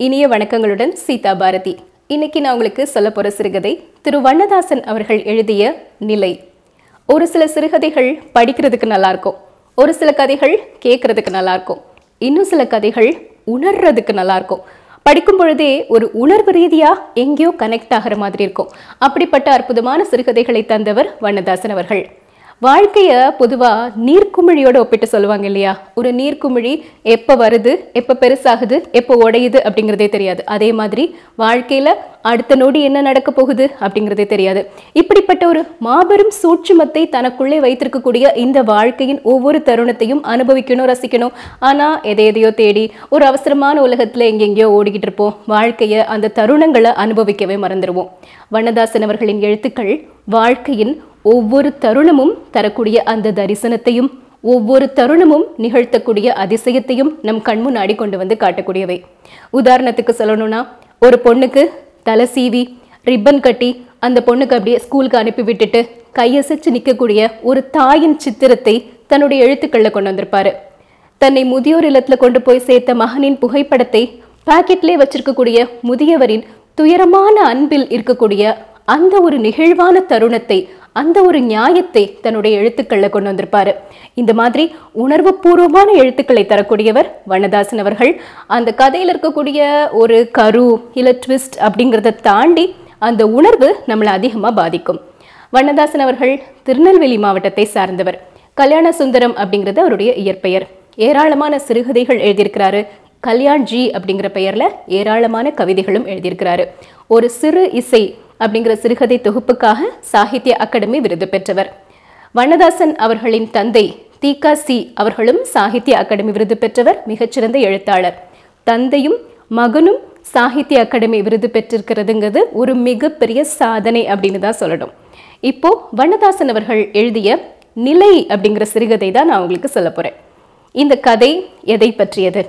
இனிய வணக்கங்களுடன் சீதா பாரதி இன்னைக்கு நான் உங்களுக்கு சொல்ல போற சிறுகதை திரு வண்ணதாசன் அவர்கள் எழுதிய நிலை ஒரு சில சிறுகதைகள் படிக்கிறதுக்கு நல்லா இருக்கும் ஒரு சில கதைகள் கேட்கறதுக்கு நல்லா இருக்கும் இன்னும் சில கதைகள் உணர்றதுக்கு நல்லா இருக்கும் படிக்கும் பொழுதே ஒரு உணர்வு ரீதியா எங்கேயோ கனெக்ட் ஆகிற மாதிரி இருக்கும் அப்படிப்பட்ட அற்புதமான சிறுகதைகளை தந்தவர் வண்ணதாசன் அவர்கள் வாழ்க்கைய பொதுவா நீர்க்குமிழியோட ஒப்பிட்டு சொல்லுவாங்க இல்லையா ஒரு நீர்க்குமிழி எப்ப வருது எப்ப பெருசாகுது எப்ப உடையுது அப்படிங்கிறதே தெரியாது அதே மாதிரி வாழ்க்கையில அடுத்த நொடி என்ன நடக்க போகுது அப்படிங்கிறதே தெரியாது இப்படிப்பட்ட ஒரு மாபெரும் சூட்சுமத்தை தனக்குள்ளே வைத்திருக்கக்கூடிய இந்த வாழ்க்கையின் ஒவ்வொரு தருணத்தையும் அனுபவிக்கணும் ரசிக்கணும் ஆனா எதை எதையோ தேடி ஒரு அவசரமான உலகத்துல எங்கெங்கேயோ ஓடிக்கிட்டு இருப்போம் வாழ்க்கைய அந்த தருணங்களை அனுபவிக்கவே மறந்துடுவோம் வண்ணதாசன் அவர்களின் எழுத்துக்கள் வாழ்க்கையின் ஒவ்வொரு தருணமும் தரக்கூடிய அந்த தரிசனத்தையும் ஒவ்வொரு தருணமும் நிகழ்த்தக்கூடிய அதிசயத்தையும் நம் கண் முன்னாடி கொண்டு வந்து காட்டக்கூடியவை உதாரணத்துக்கு சொல்லணும்னா ஒரு பொண்ணுக்கு தலை சீவி ரிப்பன் கட்டி அந்த பொண்ணுக்கு அப்படியே ஸ்கூலுக்கு அனுப்பி விட்டுட்டு கையசைச்சு நிற்கக்கூடிய ஒரு தாயின் சித்திரத்தை தன்னுடைய எழுத்துக்களில் கொண்டு வந்திருப்பாரு தன்னை முதியோர் இல்லத்துல கொண்டு போய் சேர்த்த மகனின் புகைப்படத்தை பாக்கெட்லேயே வச்சிருக்கக்கூடிய முதியவரின் துயரமான அன்பில் இருக்கக்கூடிய அந்த ஒரு நெகிழ்வான தருணத்தை அந்த ஒரு நியாயத்தை தன்னுடைய எழுத்துக்கள்ல கொண்டு வந்திருப்பாரு இந்த மாதிரி உணர்வுபூர்வமான எழுத்துக்களை தரக்கூடியவர் வண்ணதாசன் அவர்கள் அந்த கதையில இருக்கக்கூடிய ஒரு கரு இல்ல ட்விஸ்ட் அப்படிங்கிறத தாண்டி அந்த உணர்வு நம்மளை அதிகமா பாதிக்கும் வண்ணதாசன் அவர்கள் திருநெல்வேலி மாவட்டத்தை சார்ந்தவர் கல்யாண சுந்தரம் அப்படிங்கிறது அவருடைய இயற்பெயர் ஏராளமான சிறுகதைகள் எழுதியிருக்கிறாரு கல்யாண் ஜி அப்படிங்கிற பெயர்ல ஏராளமான கவிதைகளும் எழுதியிருக்கிறாரு ஒரு சிறு இசை அப்படிங்கிற சிறுகதை தொகுப்புக்காக சாகித்ய அகாடமி விருது பெற்றவர் வண்ணதாசன் அவர்களின் தந்தை தீகா சி அவர்களும் சாகித்ய அகாடமி விருது பெற்றவர் மிகச்சிறந்த எழுத்தாளர் தந்தையும் மகனும் சாகித்ய அகாடமி விருது பெற்றிருக்கிறதுங்கிறது ஒரு மிகப்பெரிய சாதனை அப்படின்னு தான் சொல்லணும் இப்போ வண்ணதாசன் அவர்கள் எழுதிய நிலை அப்படிங்கிற சிறுகதை தான் நான் உங்களுக்கு சொல்ல போறேன் இந்த கதை எதை பற்றியது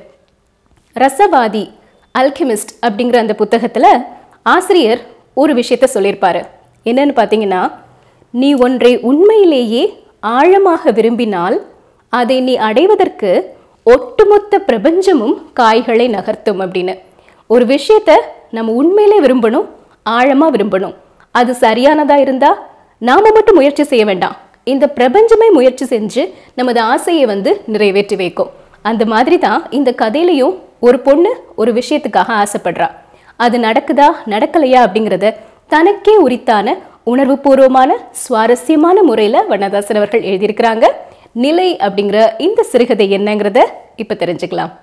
ரசவாதி அல்கெமிஸ்ட் அப்படிங்கிற அந்த புத்தகத்துல ஆசிரியர் ஒரு விஷயத்த சொல்லியிருப்பாரு என்னன்னு பார்த்தீங்கன்னா நீ ஒன்றை உண்மையிலேயே ஆழமாக விரும்பினால் அதை நீ அடைவதற்கு ஒட்டுமொத்த பிரபஞ்சமும் காய்களை நகர்த்தும் அப்படின்னு ஒரு விஷயத்த நம்ம உண்மையிலே விரும்பணும் ஆழமா விரும்பணும் அது சரியானதா இருந்தா நாம மட்டும் முயற்சி செய்ய வேண்டாம் இந்த பிரபஞ்சமே முயற்சி செஞ்சு நமது ஆசையை வந்து நிறைவேற்றி வைக்கும் அந்த மாதிரி தான் இந்த கதையிலையும் ஒரு பொண்ணு ஒரு விஷயத்துக்காக ஆசைப்படுறா அது நடக்குதா நடக்கலையா அப்படிங்கிறத தனக்கே உரித்தான உணர்வுபூர்வமான சுவாரஸ்யமான முறையில் வண்ணதாசன் அவர்கள் எழுதியிருக்கிறாங்க நிலை அப்படிங்கிற இந்த சிறுகதை என்னங்கிறத இப்போ தெரிஞ்சுக்கலாம்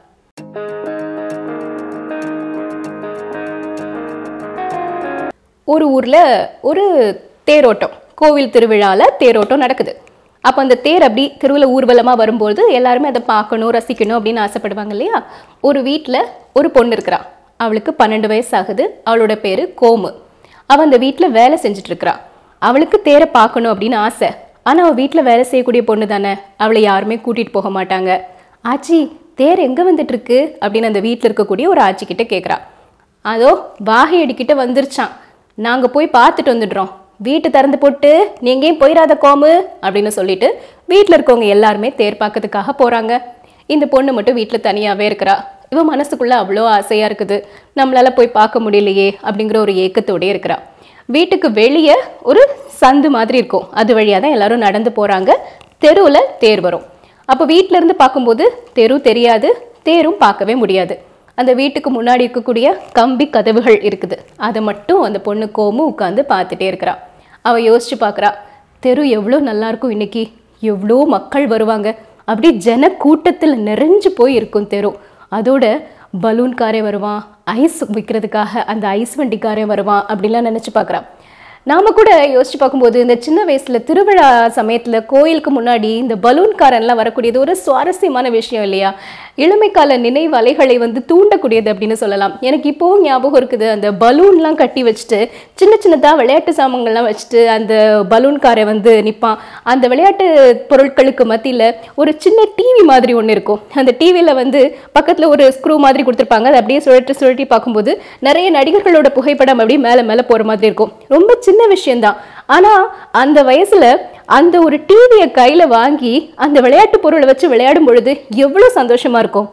ஒரு ஊரில் ஒரு தேரோட்டம் கோவில் திருவிழாவில் தேரோட்டம் நடக்குது அப்போ அந்த தேர் அப்படி திருவிழா ஊர்வலமாக வரும்போது எல்லாருமே அதை பார்க்கணும் ரசிக்கணும் அப்படின்னு ஆசைப்படுவாங்க இல்லையா ஒரு வீட்டில் ஒரு பொண்ணு இருக்கிறா அவளுக்கு பன்னெண்டு வயசு ஆகுது அவளோட பேர் கோமு அவள் அந்த வீட்டில் வேலை செஞ்சுட்டு இருக்கிறா அவளுக்கு தேரை பார்க்கணும் அப்படின்னு ஆசை ஆனால் அவள் வீட்டில் வேலை செய்யக்கூடிய பொண்ணு தானே அவளை யாருமே கூட்டிகிட்டு போக மாட்டாங்க ஆச்சி தேர் எங்கே வந்துட்டு இருக்கு அப்படின்னு அந்த வீட்டில் இருக்கக்கூடிய ஒரு ஆச்சி கிட்ட கேட்குறா அதோ வாகை அடிக்கிட்ட வந்துருச்சான் நாங்கள் போய் பார்த்துட்டு வந்துடுறோம் வீட்டு திறந்து போட்டு நீ எங்கேயும் போயிடாத கோமு அப்படின்னு சொல்லிட்டு வீட்டில் இருக்கவங்க எல்லாருமே தேர் பார்க்கறதுக்காக போகிறாங்க இந்த பொண்ணு மட்டும் வீட்டில் தனியாகவே இருக்கிறா இவன் மனசுக்குள்ள அவ்வளோ ஆசையாக இருக்குது நம்மளால போய் பார்க்க முடியலையே அப்படிங்கிற ஒரு ஏக்கத்தோடயே இருக்கிறா வீட்டுக்கு வெளியே ஒரு சந்து மாதிரி இருக்கும் அது வழியாக தான் எல்லாரும் நடந்து போகிறாங்க தெருவில் தேர் வரும் அப்போ வீட்டில இருந்து பார்க்கும்போது தெரு தெரியாது தேரும் பார்க்கவே முடியாது அந்த வீட்டுக்கு முன்னாடி இருக்கக்கூடிய கம்பி கதவுகள் இருக்குது அதை மட்டும் அந்த பொண்ணு கோமு உட்காந்து பார்த்துட்டே இருக்கிறா அவள் யோசிச்சு பார்க்குறா தெரு எவ்வளோ நல்லா இருக்கும் இன்னைக்கு எவ்வளோ மக்கள் வருவாங்க அப்படி ஜன கூட்டத்தில் நிறைஞ்சு போய் இருக்கும் தெரு அதோட பலூன்காரே வருவான் ஐஸ் விற்கிறதுக்காக அந்த ஐஸ் வண்டிக்காரே வருவான் அப்படிலாம் நினச்சி பார்க்குறான் நாம கூட யோசிச்சு பார்க்கும்போது இந்த சின்ன வயசுல திருவிழா சமயத்துல கோயிலுக்கு முன்னாடி இந்த பலூன்காரன்லாம் வரக்கூடியது ஒரு சுவாரஸ்யமான விஷயம் இல்லையா இளமைக்கால நினைவு அலைகளை வந்து தூண்டக்கூடியது அப்படின்னு சொல்லலாம் எனக்கு இப்போவும் ஞாபகம் இருக்குது அந்த பலூன்லாம் கட்டி வச்சுட்டு சின்ன சின்னதா விளையாட்டு சாமான்கள்லாம் வச்சுட்டு அந்த பலூன்காரை வந்து நிற்பான் அந்த விளையாட்டு பொருட்களுக்கு மத்தியில் ஒரு சின்ன டிவி மாதிரி ஒன்று இருக்கும் அந்த டிவியில் வந்து பக்கத்தில் ஒரு ஸ்க்ரூ மாதிரி கொடுத்துருப்பாங்க அதை அப்படியே சுழற்றி சுழற்றி பார்க்கும்போது நிறைய நடிகர்களோட புகைப்படம் அப்படியே மேலே மேலே போகிற மாதிரி இருக்கும் ரொம்ப சின்ன விஷயம்தான் ஆனால் அந்த வயசுல அந்த ஒரு டிவியை கையில் வாங்கி அந்த விளையாட்டு பொருளை வச்சு விளையாடும் பொழுது எவ்வளோ சந்தோஷமா இருக்கும்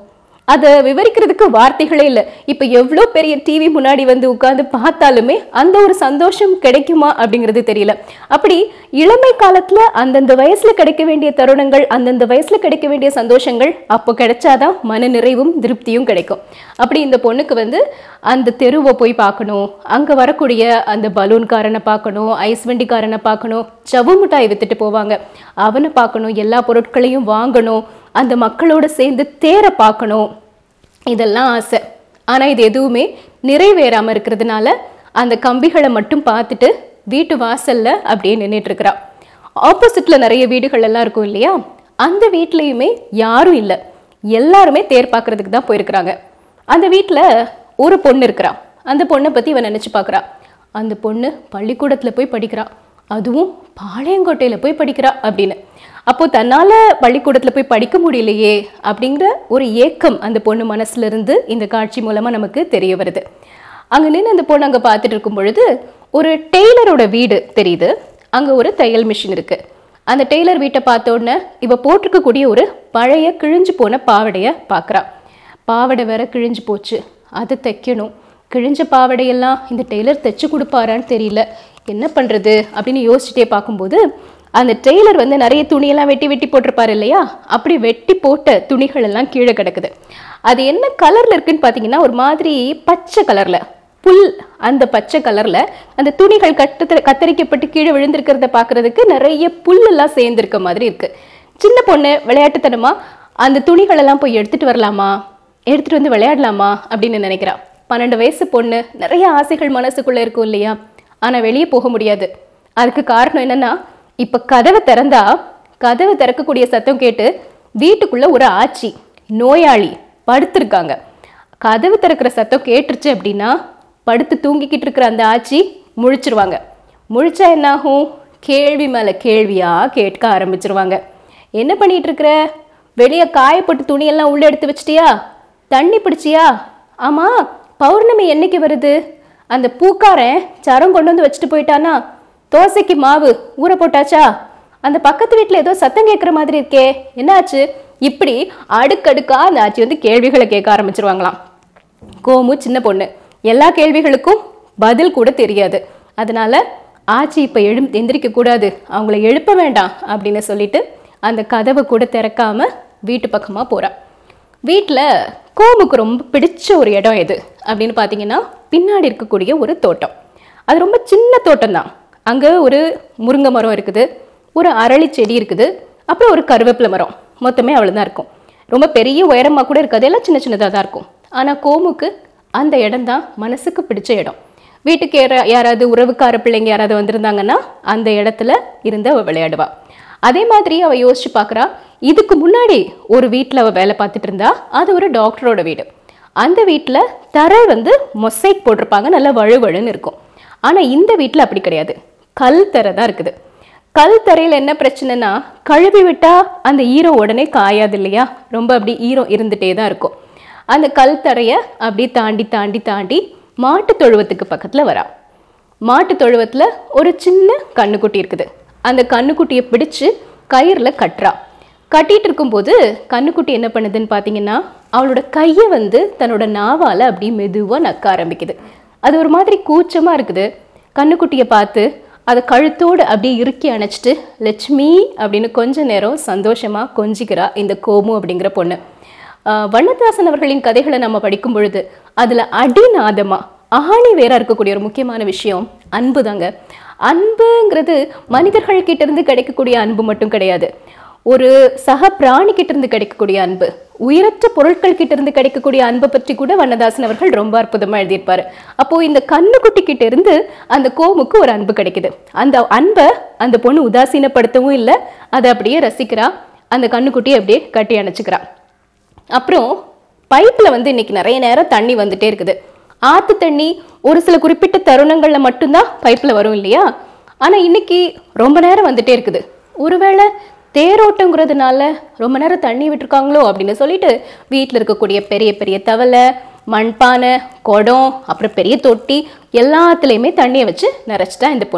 அதை விவரிக்கிறதுக்கு வார்த்தைகளே இல்லை இப்போ எவ்வளோ பெரிய டிவி முன்னாடி வந்து உட்காந்து பார்த்தாலுமே அந்த ஒரு சந்தோஷம் கிடைக்குமா அப்படிங்கிறது தெரியல அப்படி இளமை காலத்துல அந்தந்த வயசுல கிடைக்க வேண்டிய தருணங்கள் அந்தந்த வயசுல கிடைக்க வேண்டிய சந்தோஷங்கள் அப்போ கிடைச்சாதான் மன நிறைவும் திருப்தியும் கிடைக்கும் அப்படி இந்த பொண்ணுக்கு வந்து அந்த தெருவை போய் பார்க்கணும் அங்க வரக்கூடிய அந்த பலூன்காரனை பார்க்கணும் ஐஸ் வண்டிக்காரனை பார்க்கணும் ஜவ்வு மிட்டாய் வித்துட்டு போவாங்க அவனை பார்க்கணும் எல்லா பொருட்களையும் வாங்கணும் அந்த மக்களோட சேர்ந்து தேரை பார்க்கணும் இதெல்லாம் ஆசை ஆனா இது எதுவுமே நிறைவேறாம இருக்கிறதுனால அந்த கம்பிகளை மட்டும் பார்த்துட்டு வீட்டு வாசல்ல அப்படியே நின்றுட்டு இருக்கிறா ஆப்போசிட்ல நிறைய வீடுகள் எல்லாம் இருக்கும் இல்லையா அந்த வீட்லயுமே யாரும் இல்லை எல்லாருமே தேர் பார்க்கறதுக்கு தான் போயிருக்கிறாங்க அந்த வீட்ல ஒரு பொண்ணு இருக்கிறா அந்த பொண்ணை பத்தி இவன் நினைச்சு பார்க்கறா அந்த பொண்ணு பள்ளிக்கூடத்துல போய் படிக்கிறா அதுவும் பாளையங்கோட்டையில போய் படிக்கிறா அப்படின்னு அப்போ தன்னால பள்ளிக்கூடத்துல போய் படிக்க முடியலையே அப்படிங்கிற ஒரு ஏக்கம் அந்த பொண்ணு மனசுல இருந்து இந்த காட்சி மூலமா நமக்கு தெரிய வருது அங்க நின்று அந்த பொண்ணு அங்க பார்த்துட்டு இருக்கும் பொழுது ஒரு டெய்லரோட வீடு தெரியுது அங்க ஒரு தையல் மிஷின் இருக்கு அந்த டெய்லர் வீட்டை பார்த்த உடனே இவ போட்டிருக்கக்கூடிய ஒரு பழைய கிழிஞ்சு போன பாவடைய பார்க்கறா பாவடை வேற கிழிஞ்சு போச்சு அதை தைக்கணும் கிழிஞ்ச பாவடையெல்லாம் இந்த டெய்லர் தைச்சு கொடுப்பாரான்னு தெரியல என்ன பண்றது அப்படின்னு யோசிச்சுட்டே பார்க்கும்போது அந்த டெய்லர் வந்து நிறைய துணியெல்லாம் வெட்டி வெட்டி போட்டிருப்பாரு இல்லையா அப்படி வெட்டி போட்ட துணிகள் எல்லாம் கீழே கிடக்குது அது என்ன கலர்ல இருக்குன்னு பார்த்தீங்கன்னா ஒரு மாதிரி பச்சை கலர்ல புல் அந்த பச்சை கலர்ல அந்த துணிகள் கட்டு கத்தரிக்கப்பட்டு கீழே விழுந்திருக்கிறத பார்க்கிறதுக்கு நிறைய புல்லெல்லாம் சேர்ந்திருக்க மாதிரி இருக்கு சின்ன பொண்ணு விளையாட்டுத்தனமா அந்த துணிகள் எல்லாம் போய் எடுத்துட்டு வரலாமா எடுத்துட்டு வந்து விளையாடலாமா அப்படின்னு நினைக்கிறா பன்னெண்டு வயசு பொண்ணு நிறைய ஆசைகள் மனசுக்குள்ள இருக்கும் இல்லையா ஆனா வெளியே போக முடியாது அதுக்கு காரணம் என்னன்னா இப்ப கதவை திறந்தா கதவை திறக்கக்கூடிய சத்தம் கேட்டு வீட்டுக்குள்ள ஒரு ஆச்சி நோயாளி படுத்திருக்காங்க கதவு திறக்கிற சத்தம் கேட்டுருச்சு அப்படின்னா படுத்து தூங்கிக்கிட்டு இருக்கிற அந்த ஆச்சி முழிச்சிருவாங்க முழிச்சா என்னாகும் கேள்வி மேல கேள்வியா கேட்க ஆரம்பிச்சிருவாங்க என்ன பண்ணிட்டு இருக்கிற வெளியே காயப்பட்டு துணியெல்லாம் உள்ள எடுத்து வச்சிட்டியா தண்ணி பிடிச்சியா ஆமா பௌர்ணமி என்னைக்கு வருது அந்த பூக்காரன் சரம் கொண்டு வந்து வச்சுட்டு போயிட்டானா தோசைக்கு மாவு ஊற போட்டாச்சா அந்த பக்கத்து வீட்டில் ஏதோ சத்தம் கேட்குற மாதிரி இருக்கே என்னாச்சு இப்படி அடுக்கடுக்கா அந்த ஆச்சி வந்து கேள்விகளை கேட்க ஆரம்பிச்சிருவாங்களாம் கோமு சின்ன பொண்ணு எல்லா கேள்விகளுக்கும் பதில் கூட தெரியாது அதனால ஆச்சி இப்போ எழும் எந்திரிக்க கூடாது அவங்கள எழுப்ப வேண்டாம் அப்படின்னு சொல்லிட்டு அந்த கதவை கூட திறக்காம வீட்டு பக்கமாக போறா வீட்டில் கோமுக்கு ரொம்ப பிடிச்ச ஒரு இடம் எது அப்படின்னு பார்த்தீங்கன்னா பின்னாடி இருக்கக்கூடிய ஒரு தோட்டம் அது ரொம்ப சின்ன தோட்டம் தான் அங்கே ஒரு முருங்கை மரம் இருக்குது ஒரு அரளி செடி இருக்குது அப்புறம் ஒரு கருவேப்பிலை மரம் மொத்தமே அவ்வளோதான் இருக்கும் ரொம்ப பெரிய உயரமாக கூட இருக்காது எல்லாம் சின்ன சின்னதாக தான் இருக்கும் ஆனால் கோமுக்கு அந்த இடம் தான் மனசுக்கு பிடிச்ச இடம் வீட்டுக்கு யாரா யாராவது உறவுக்கார பிள்ளைங்க யாராவது வந்திருந்தாங்கன்னா அந்த இடத்துல இருந்து அவள் விளையாடுவா அதே மாதிரி அவ யோசிச்சு பார்க்கறா இதுக்கு முன்னாடி ஒரு வீட்டில் அவள் வேலை பார்த்துட்டு இருந்தா அது ஒரு டாக்டரோட வீடு அந்த வீட்டில் தரை வந்து மொசைக் போட்டிருப்பாங்க நல்லா வழுவழுன்னு இருக்கும் ஆனால் இந்த வீட்டில் அப்படி கிடையாது கல் தரை தான் இருக்குது கல் தரையில் என்ன பிரச்சனைனா கழுவி விட்டா அந்த ஈரம் உடனே காயாது இல்லையா ரொம்ப அப்படி ஈரம் இருந்துட்டே தான் இருக்கும் அந்த கல் தரையை அப்படியே தாண்டி தாண்டி தாண்டி மாட்டு தொழுவத்துக்கு பக்கத்தில் வரா மாட்டு தொழுவத்துல ஒரு சின்ன கண்ணுக்குட்டி இருக்குது அந்த கண்ணுக்குட்டியை பிடிச்சு கயிறில் கட்டுறா கட்டிட்டு இருக்கும்போது கண்ணுக்குட்டி என்ன பண்ணுதுன்னு பார்த்தீங்கன்னா அவளோட கையை வந்து தன்னோட நாவால் அப்படியே மெதுவாக நக்க ஆரம்பிக்குது அது ஒரு மாதிரி கூச்சமா இருக்குது கண்ணுக்குட்டியை பார்த்து அதை கழுத்தோடு அப்படியே இறுக்கி அணைச்சிட்டு லட்சுமி அப்படின்னு கொஞ்ச நேரம் சந்தோஷமா கொஞ்சிக்கிறா இந்த கோமு அப்படிங்கிற பொண்ணு ஆஹ் வண்ணதாசன் அவர்களின் கதைகளை நம்ம படிக்கும் பொழுது அதுல அடிநாதமா ஆணி வேற இருக்கக்கூடிய ஒரு முக்கியமான விஷயம் அன்பு தாங்க அன்புங்கிறது மனிதர்கள் கிட்ட இருந்து கிடைக்கக்கூடிய அன்பு மட்டும் கிடையாது ஒரு சக பிராணி கிட்ட இருந்து கிடைக்கக்கூடிய அன்பு உயிரற்ற பொருட்கள் கிட்ட இருந்து கிடைக்கக்கூடிய அன்பை பற்றி கூட வண்ணதாசன் அவர்கள் ரொம்ப அற்புதமா எழுதியிருப்பாரு அப்போ இந்த கண்ணுக்குட்டி கிட்ட இருந்து அந்த கோமுக்கு ஒரு அன்பு கிடைக்குது அந்த அன்பை அந்த பொண்ணு உதாசீனப்படுத்தவும் இல்லை அதை அப்படியே ரசிக்கிறா அந்த கண்ணுக்குட்டியை அப்படியே கட்டி அணைச்சுக்கிறா அப்புறம் பைப்பில் வந்து இன்னைக்கு நிறைய நேரம் தண்ணி வந்துட்டே இருக்குது ஆற்று தண்ணி ஒரு சில குறிப்பிட்ட தருணங்களில் மட்டும்தான் பைப்பில் வரும் இல்லையா ஆனால் இன்னைக்கு ரொம்ப நேரம் வந்துட்டே இருக்குது ஒருவேளை தேரோட்டங்கிறதுனால ரொம்ப நேரம் தண்ணி விட்டுருக்காங்களோ அப்படின்னு சொல்லிட்டு வீட்டில் இருக்கக்கூடிய பெரிய பெரிய தவளை மண்பானை குடம் அப்புறம் பெரிய தொட்டி எல்லாத்துலேயுமே தண்ணியை வச்சு நிறைச்சிட்டா இந்த பொண்ணு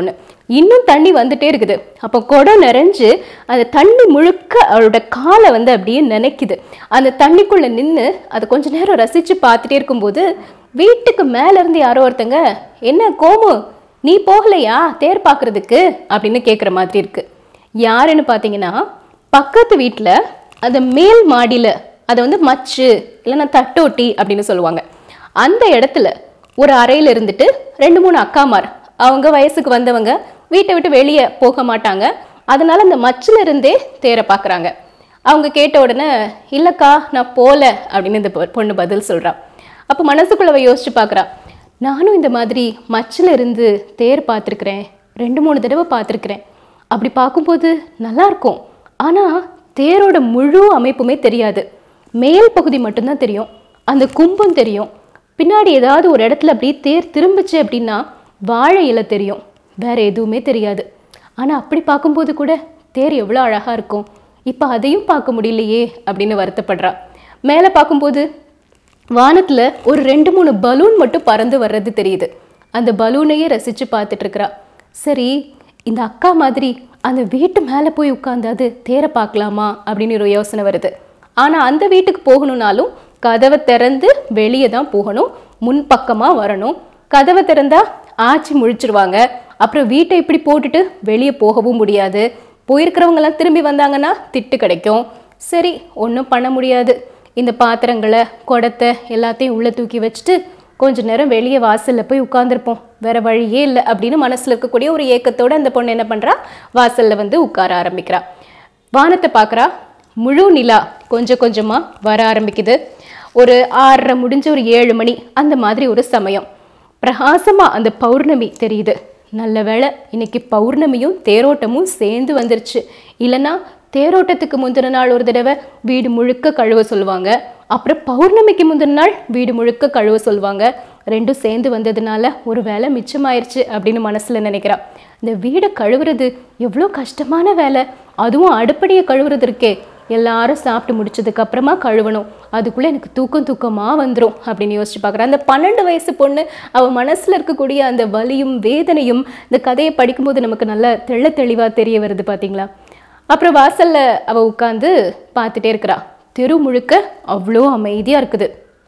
இன்னும் தண்ணி வந்துட்டே இருக்குது அப்போ குடம் நிறைஞ்சு அந்த தண்ணி முழுக்க அவளோட காலை வந்து அப்படியே நினைக்குது அந்த தண்ணிக்குள்ள நின்று அதை கொஞ்ச நேரம் ரசிச்சு பார்த்துட்டே இருக்கும்போது வீட்டுக்கு மேல இருந்து யாரோ ஒருத்தங்க என்ன கோமு நீ போகலையா தேர் பார்க்கறதுக்கு அப்படின்னு கேட்குற மாதிரி இருக்கு யாருன்னு பார்த்தீங்கன்னா பக்கத்து வீட்டில் அந்த மேல் மாடியில் அதை வந்து மச்சு இல்லைன்னா தட்டோட்டி அப்படின்னு சொல்லுவாங்க அந்த இடத்துல ஒரு அறையில் இருந்துட்டு ரெண்டு மூணு அக்காமார் அவங்க வயசுக்கு வந்தவங்க வீட்டை விட்டு வெளியே போக மாட்டாங்க அதனால அந்த மச்சில் இருந்தே தேரை பார்க்குறாங்க அவங்க கேட்ட உடனே இல்லைக்கா நான் போகல அப்படின்னு இந்த பொ- பொண்ணு பதில் சொல்றா அப்போ மனசுக்குள்ள அவ யோசிச்சு பார்க்குறா நானும் இந்த மாதிரி மச்சில் இருந்து தேர் பார்த்துருக்குறேன் ரெண்டு மூணு தடவை பார்த்துருக்குறேன் அப்படி பார்க்கும்போது நல்லா இருக்கும் ஆனால் தேரோட முழு அமைப்புமே தெரியாது மேல் பகுதி மட்டும்தான் தெரியும் அந்த கும்பம் தெரியும் பின்னாடி ஏதாவது ஒரு இடத்துல அப்படியே தேர் திரும்பிச்சு அப்படின்னா வாழை இலை தெரியும் வேற எதுவுமே தெரியாது ஆனால் அப்படி பார்க்கும்போது கூட தேர் எவ்வளோ அழகாக இருக்கும் இப்போ அதையும் பார்க்க முடியலையே அப்படின்னு வருத்தப்படுறா மேலே பார்க்கும்போது வானத்தில் ஒரு ரெண்டு மூணு பலூன் மட்டும் பறந்து வர்றது தெரியுது அந்த பலூனையே ரசித்து பார்த்துட்டு இருக்கிறா சரி இந்த அக்கா மாதிரி அந்த வீட்டு மேலே போய் உட்காந்தாது தேரை பார்க்கலாமா அப்படின்னு ஒரு யோசனை வருது ஆனால் அந்த வீட்டுக்கு போகணும்னாலும் கதவை திறந்து வெளியே தான் போகணும் முன் பக்கமாக வரணும் கதவை திறந்தா ஆச்சி முழிச்சிருவாங்க அப்புறம் வீட்டை இப்படி போட்டுட்டு வெளியே போகவும் முடியாது போயிருக்கிறவங்கலாம் திரும்பி வந்தாங்கன்னா திட்டு கிடைக்கும் சரி ஒன்றும் பண்ண முடியாது இந்த பாத்திரங்களை குடத்தை எல்லாத்தையும் உள்ளே தூக்கி வச்சுட்டு கொஞ்ச நேரம் வெளியே வாசல்ல போய் உட்காந்துருப்போம் வேற வழியே இல்லை அப்படின்னு மனசுல இருக்கக்கூடிய ஒரு ஏக்கத்தோட அந்த பொண்ணு என்ன பண்றா வாசல்ல வந்து உட்கார ஆரம்பிக்கிறா வானத்தை பார்க்கறா முழு நிலா கொஞ்சம் கொஞ்சமா வர ஆரம்பிக்குது ஒரு ஆறரை முடிஞ்ச ஒரு ஏழு மணி அந்த மாதிரி ஒரு சமயம் பிரகாசமா அந்த பௌர்ணமி தெரியுது நல்ல வேளை இன்னைக்கு பௌர்ணமியும் தேரோட்டமும் சேர்ந்து வந்துருச்சு இல்லைன்னா தேரோட்டத்துக்கு முந்தின நாள் ஒரு தடவை வீடு முழுக்க கழுவ சொல்லுவாங்க அப்புறம் பௌர்ணமிக்கு முந்தின நாள் வீடு முழுக்க கழுவ சொல்லுவாங்க ரெண்டும் சேர்ந்து வந்ததுனால ஒரு வேலை மிச்சமாயிருச்சு அப்படின்னு மனசுல நினைக்கிறா இந்த வீடை கழுவுறது எவ்வளோ கஷ்டமான வேலை அதுவும் அடுப்படியை கழுவுறது இருக்கே எல்லாரும் சாப்பிட்டு முடிச்சதுக்கு அப்புறமா கழுவணும் அதுக்குள்ள எனக்கு தூக்கம் தூக்கமா வந்துடும் அப்படின்னு யோசிச்சு பார்க்குறேன் அந்த பன்னெண்டு வயசு பொண்ணு அவ மனசுல இருக்கக்கூடிய அந்த வலியும் வேதனையும் இந்த கதையை படிக்கும்போது நமக்கு நல்ல தெள்ள தெளிவா தெரிய வருது பாத்தீங்களா அப்புறம் வாசல்ல அவ உட்காந்து பார்த்துட்டே இருக்கிறா தெரு முழுக்க அவ்வளோ அமைதியா இருக்குது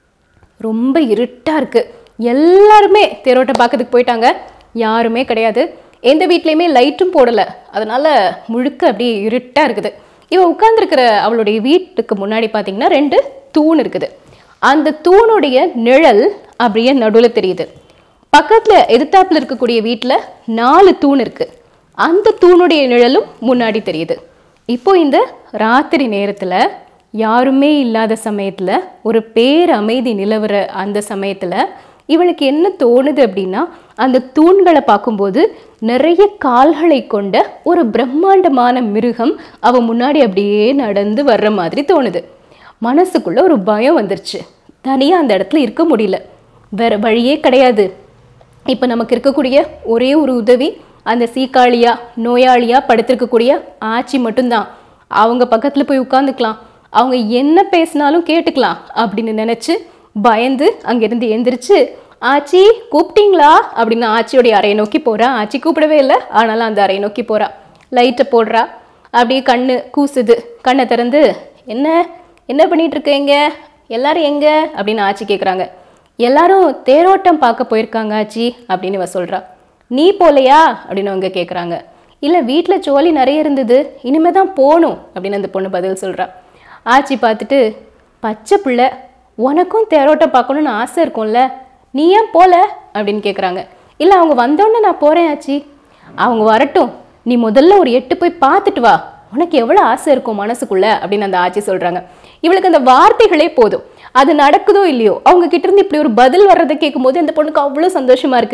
ரொம்ப இருட்டா இருக்கு எல்லாருமே தேரோட்டம் பார்க்கறதுக்கு போயிட்டாங்க யாருமே கிடையாது எந்த வீட்லேயுமே லைட்டும் போடலை அதனால முழுக்க அப்படியே இருட்டா இருக்குது இவ உட்கார்ந்திருக்கிற அவளுடைய வீட்டுக்கு முன்னாடி பார்த்தீங்கன்னா ரெண்டு தூண் இருக்குது அந்த தூணுடைய நிழல் அப்படியே நடுவில் தெரியுது பக்கத்துல எதிர்த்தாப்புல இருக்கக்கூடிய வீட்டில் நாலு தூண் இருக்கு அந்த தூணுடைய நிழலும் முன்னாடி தெரியுது இப்போ இந்த ராத்திரி நேரத்துல யாருமே இல்லாத சமயத்துல ஒரு பேர் அமைதி நிலவர அந்த சமயத்துல இவளுக்கு என்ன தோணுது அப்படின்னா அந்த தூண்களை பார்க்கும்போது நிறைய கால்களை கொண்ட ஒரு பிரம்மாண்டமான மிருகம் அவ முன்னாடி அப்படியே நடந்து வர்ற மாதிரி தோணுது மனசுக்குள்ள ஒரு பயம் வந்துருச்சு தனியா அந்த இடத்துல இருக்க முடியல வேற வழியே கிடையாது இப்போ நமக்கு இருக்கக்கூடிய ஒரே ஒரு உதவி அந்த சீக்காளியா நோயாளியா படுத்திருக்கக்கூடிய ஆச்சி மட்டும்தான் அவங்க பக்கத்துல போய் உட்காந்துக்கலாம் அவங்க என்ன பேசினாலும் கேட்டுக்கலாம் அப்படின்னு நினைச்சு பயந்து அங்கிருந்து எந்திரிச்சு ஆச்சி கூப்பிட்டீங்களா அப்படின்னு ஆச்சியோடைய அறையை நோக்கி போறா ஆச்சி கூப்பிடவே இல்லை ஆனாலும் அந்த அறையை நோக்கி போறா லைட்டை போடுறா அப்படியே கண்ணு கூசுது கண்ணை திறந்து என்ன என்ன பண்ணிட்டு இருக்கீங்க எல்லாரும் எங்க அப்படின்னு ஆச்சி கேட்குறாங்க எல்லாரும் தேரோட்டம் பார்க்க போயிருக்காங்க ஆச்சி அப்படின்னு இவ சொல்றா நீ போலையா அப்படின்னு அவங்க கேட்குறாங்க இல்லை வீட்டில் சோலி நிறைய இருந்தது இனிமே தான் போகணும் அப்படின்னு அந்த பொண்ணு பதில் சொல்றா ஆச்சி பார்த்துட்டு பச்சை பிள்ளை உனக்கும் தேரோட்டம் பார்க்கணும்னு ஆசை இருக்கும்ல நீ ஏன் போல அப்படின்னு கேட்குறாங்க இல்லை அவங்க வந்தோடனே நான் போகிறேன் ஆச்சி அவங்க வரட்டும் நீ முதல்ல ஒரு எட்டு போய் பார்த்துட்டு வா உனக்கு எவ்வளோ ஆசை இருக்கும் மனசுக்குள்ள அப்படின்னு அந்த ஆச்சி சொல்றாங்க இவளுக்கு அந்த வார்த்தைகளே போதும் அது நடக்குதோ இல்லையோ அவங்க கிட்ட இருந்து இப்படி ஒரு பதில் வர்றதை கேட்கும்போது அந்த பொண்ணுக்கு அவ்வளோ சந்தோஷமா இருக்கு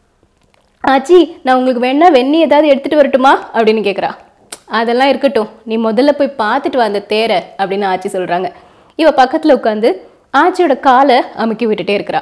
ஆச்சி நான் உங்களுக்கு வேணா வெண்ணி ஏதாவது எடுத்துட்டு வரட்டுமா அப்படின்னு கேட்குறா அதெல்லாம் இருக்கட்டும் நீ முதல்ல போய் பார்த்துட்டு வா அந்த தேரை அப்படின்னு ஆச்சி சொல்றாங்க இவ பக்கத்துல உட்காந்து ஆச்சியோட காலை அமுக்கி விட்டுட்டே இருக்கிறா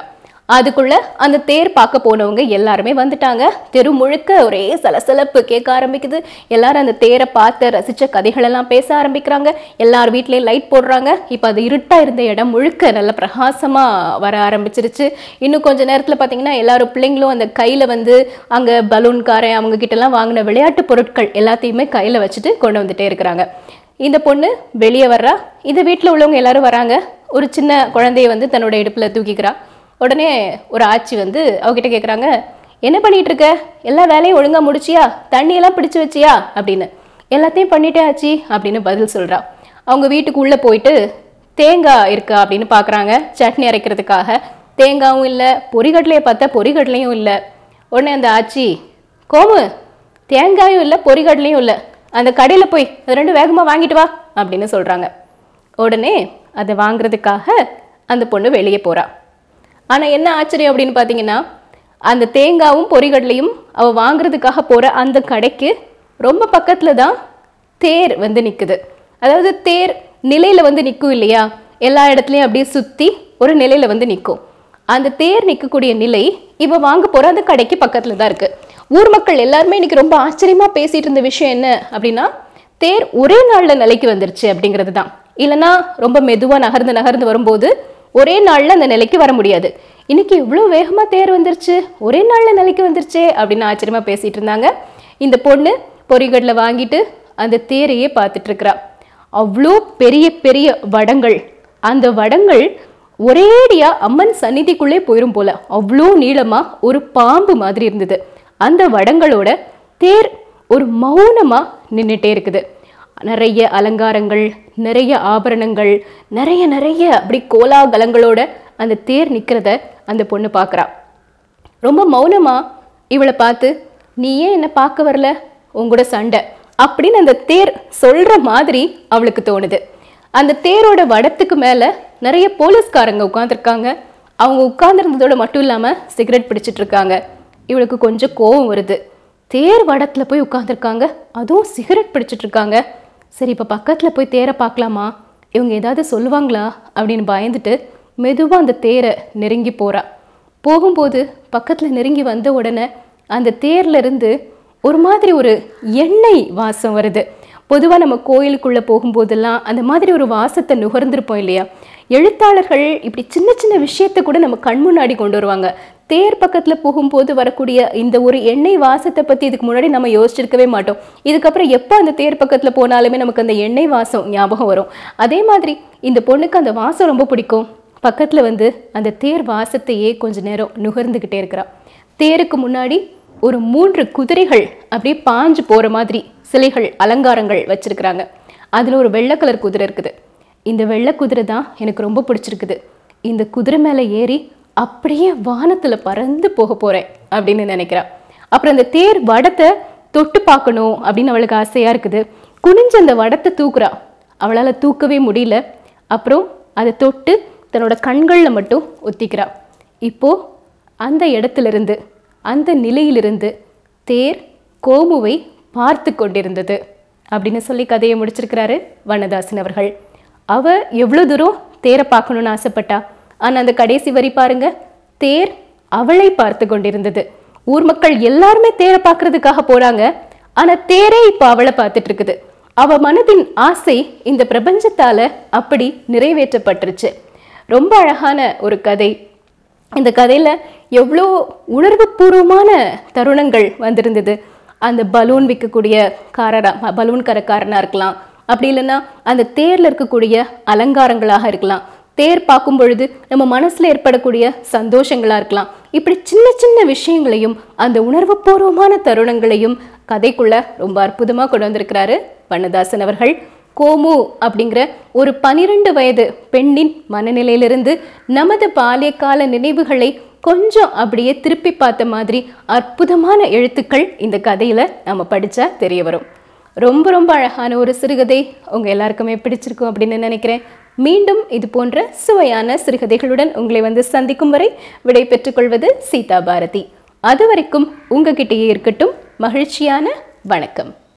அதுக்குள்ள அந்த தேர் பார்க்க போனவங்க எல்லாருமே வந்துட்டாங்க தெரு முழுக்க ஒரே சலசலப்பு கேட்க ஆரம்பிக்குது எல்லாரும் அந்த தேரை பார்த்து ரசிச்ச கதைகள் எல்லாம் பேச ஆரம்பிக்கிறாங்க எல்லார் வீட்லயும் லைட் போடுறாங்க இப்போ அது இருட்டா இருந்த இடம் முழுக்க நல்ல பிரகாசமா வர ஆரம்பிச்சிருச்சு இன்னும் கொஞ்ச நேரத்துல பாத்தீங்கன்னா எல்லாரும் பிள்ளைங்களும் அந்த கையில வந்து அங்க பலூன்காரன் அவங்க கிட்ட எல்லாம் வாங்கின விளையாட்டு பொருட்கள் எல்லாத்தையுமே கையில வச்சுட்டு கொண்டு வந்துட்டே இருக்கிறாங்க இந்த பொண்ணு வெளியே வர்றா இந்த வீட்டில் உள்ளவங்க எல்லாரும் வராங்க ஒரு சின்ன குழந்தைய வந்து தன்னோட இடுப்புல தூக்கிக்கிறா உடனே ஒரு ஆச்சி வந்து அவகிட்ட கேட்குறாங்க என்ன பண்ணிட்டு இருக்க எல்லா வேலையும் ஒழுங்கா முடிச்சியா தண்ணியெல்லாம் பிடிச்சு வச்சியா அப்படின்னு எல்லாத்தையும் பண்ணிட்டே ஆச்சி அப்படின்னு பதில் சொல்றா அவங்க வீட்டுக்கு உள்ள போயிட்டு தேங்காய் இருக்கா அப்படின்னு பார்க்கறாங்க சட்னி அரைக்கிறதுக்காக தேங்காயும் இல்லை பொரிகடலையை பார்த்தா பொரிகடலையும் இல்லை உடனே அந்த ஆச்சி கோமு தேங்காயும் இல்லை பொரிகடலையும் இல்லை அந்த கடையில் போய் அது ரெண்டும் வேகமாக வாங்கிட்டு வா அப்படின்னு சொல்கிறாங்க உடனே அதை வாங்குறதுக்காக அந்த பொண்ணு வெளியே போறா ஆனால் என்ன ஆச்சரியம் அப்படின்னு பார்த்தீங்கன்னா அந்த தேங்காவும் பொரிகடலையும் அவள் வாங்குறதுக்காக போகிற அந்த கடைக்கு ரொம்ப பக்கத்தில் தான் தேர் வந்து நிற்குது அதாவது தேர் நிலையில் வந்து நிற்கும் இல்லையா எல்லா இடத்துலையும் அப்படியே சுற்றி ஒரு நிலையில் வந்து நிற்கும் அந்த தேர் நிற்கக்கூடிய நிலை இவ வாங்க போகிற அந்த கடைக்கு பக்கத்தில் தான் இருக்கு ஊர் மக்கள் எல்லாருமே இன்னைக்கு ரொம்ப ஆச்சரியமா பேசிட்டு இருந்த விஷயம் என்ன அப்படின்னா தேர் ஒரே நாள்ல நிலைக்கு வந்துருச்சு அப்படிங்கிறது தான் இல்லைன்னா ரொம்ப மெதுவா நகர்ந்து நகர்ந்து வரும்போது ஒரே நாள்ல அந்த நிலைக்கு வர முடியாது இன்னைக்கு இவ்வளோ வேகமா தேர் வந்துருச்சு ஒரே நாள்ல நிலைக்கு வந்துருச்சே அப்படின்னு ஆச்சரியமா பேசிட்டு இருந்தாங்க இந்த பொண்ணு பொறிகடலை வாங்கிட்டு அந்த தேரையே பார்த்துட்டு இருக்கிறா அவ்வளோ பெரிய பெரிய வடங்கள் அந்த வடங்கள் ஒரேடியா அம்மன் சந்நிதிக்குள்ளே போயிரும் போல அவ்வளோ நீளமா ஒரு பாம்பு மாதிரி இருந்தது அந்த வடங்களோட தேர் ஒரு மௌனமா நின்றுட்டே இருக்குது நிறைய அலங்காரங்கள் நிறைய ஆபரணங்கள் நிறைய நிறைய அப்படி கோலாகலங்களோட அந்த தேர் நிற்கிறத அந்த பொண்ணு பார்க்குறா ரொம்ப மௌனமா இவளை பார்த்து நீ ஏன் என்னை பார்க்க வரல உங்கூட சண்டை அப்படின்னு அந்த தேர் சொல்ற மாதிரி அவளுக்கு தோணுது அந்த தேரோட வடத்துக்கு மேல நிறைய போலீஸ்காரங்க உட்காந்துருக்காங்க அவங்க உட்கார்ந்துருந்ததோட மட்டும் இல்லாம சிகரெட் பிடிச்சிட்டு இருக்காங்க இவளுக்கு கொஞ்சம் கோவம் வருது தேர் வடத்துல போய் உட்காந்துருக்காங்க அதுவும் சிகரெட் பிடிச்சிட்டு இருக்காங்க சரி இப்போ பக்கத்துல போய் தேரை பார்க்கலாமா இவங்க ஏதாவது சொல்லுவாங்களா அப்படின்னு பயந்துட்டு மெதுவா அந்த தேரை நெருங்கி போறா போகும்போது பக்கத்தில் நெருங்கி வந்த உடனே அந்த தேர்ல இருந்து ஒரு மாதிரி ஒரு எண்ணெய் வாசம் வருது பொதுவாக நம்ம கோயிலுக்குள்ளே போகும்போதெல்லாம் அந்த மாதிரி ஒரு வாசத்தை நுகர்ந்திருப்போம் இல்லையா எழுத்தாளர்கள் இப்படி சின்ன சின்ன விஷயத்தை கூட நம்ம கண் முன்னாடி கொண்டு வருவாங்க தேர் பக்கத்தில் போகும்போது வரக்கூடிய இந்த ஒரு எண்ணெய் வாசத்தை பற்றி இதுக்கு முன்னாடி நம்ம யோசிச்சிருக்கவே மாட்டோம் இதுக்கப்புறம் எப்போ அந்த தேர் பக்கத்தில் போனாலுமே நமக்கு அந்த எண்ணெய் வாசம் ஞாபகம் வரும் அதே மாதிரி இந்த பொண்ணுக்கு அந்த வாசம் ரொம்ப பிடிக்கும் பக்கத்தில் வந்து அந்த தேர் வாசத்தையே கொஞ்ச நேரம் நுகர்ந்துக்கிட்டே இருக்கிறா தேருக்கு முன்னாடி ஒரு மூன்று குதிரைகள் அப்படியே பாஞ்சு போகிற மாதிரி சிலைகள் அலங்காரங்கள் வச்சிருக்கிறாங்க அதில் ஒரு வெள்ளை கலர் குதிரை இருக்குது இந்த வெள்ளை குதிரை தான் எனக்கு ரொம்ப பிடிச்சிருக்குது இந்த குதிரை மேலே ஏறி அப்படியே வானத்தில் பறந்து போக போகிறேன் அப்படின்னு நினைக்கிறா அப்புறம் அந்த தேர் வடத்தை தொட்டு பார்க்கணும் அப்படின்னு அவளுக்கு ஆசையாக இருக்குது குனிஞ்சு அந்த வடத்தை தூக்குறா அவளால் தூக்கவே முடியல அப்புறம் அதை தொட்டு தன்னோட கண்களில் மட்டும் ஒத்திக்கிறா இப்போ அந்த இடத்திலிருந்து அந்த நிலையிலிருந்து தேர் கோமுவை பார்த்து கொண்டிருந்தது அப்படின்னு சொல்லி கதையை முடிச்சிருக்கிறாரு வண்ணதாசன் அவர்கள் அவ எவ்வளோ தூரம் தேரை பார்க்கணும்னு ஆசைப்பட்டா ஆனால் அந்த கடைசி வரி பாருங்க தேர் அவளை பார்த்து கொண்டிருந்தது ஊர் மக்கள் எல்லாருமே தேரை பார்க்கறதுக்காக போறாங்க ஆனா தேரே இப்போ அவளை பார்த்துட்டு இருக்குது அவ மனதின் ஆசை இந்த பிரபஞ்சத்தால அப்படி நிறைவேற்றப்பட்டுருச்சு ரொம்ப அழகான ஒரு கதை இந்த கதையில எவ்வளோ உணர்வுபூர்வமான தருணங்கள் வந்திருந்தது அந்த பலூன் விற்கக்கூடிய காரரா பலூன் கரக்காரனா இருக்கலாம் அப்படி இல்லைன்னா அந்த தேர்ல இருக்கக்கூடிய அலங்காரங்களாக இருக்கலாம் தேர் பார்க்கும் பொழுது நம்ம மனசுல ஏற்படக்கூடிய சந்தோஷங்களா இருக்கலாம் இப்படி சின்ன சின்ன விஷயங்களையும் அந்த உணர்வுபூர்வமான தருணங்களையும் கதைக்குள்ள ரொம்ப அற்புதமா கொண்டு வந்திருக்கிறாரு வண்ணதாசன் அவர்கள் கோமு அப்படிங்கிற ஒரு பனிரெண்டு வயது பெண்ணின் மனநிலையிலிருந்து நமது பால்யகால நினைவுகளை கொஞ்சம் அப்படியே திருப்பி பார்த்த மாதிரி அற்புதமான எழுத்துக்கள் இந்த கதையில நம்ம படிச்சா தெரிய வரும் ரொம்ப ரொம்ப அழகான ஒரு சிறுகதை உங்க எல்லாருக்குமே பிடிச்சிருக்கும் அப்படின்னு நினைக்கிறேன் மீண்டும் இது போன்ற சுவையான சிறுகதைகளுடன் உங்களை வந்து சந்திக்கும் வரை விடை பெற்றுக்கொள்வது சீதா பாரதி அது வரைக்கும் உங்ககிட்டயே இருக்கட்டும் மகிழ்ச்சியான வணக்கம்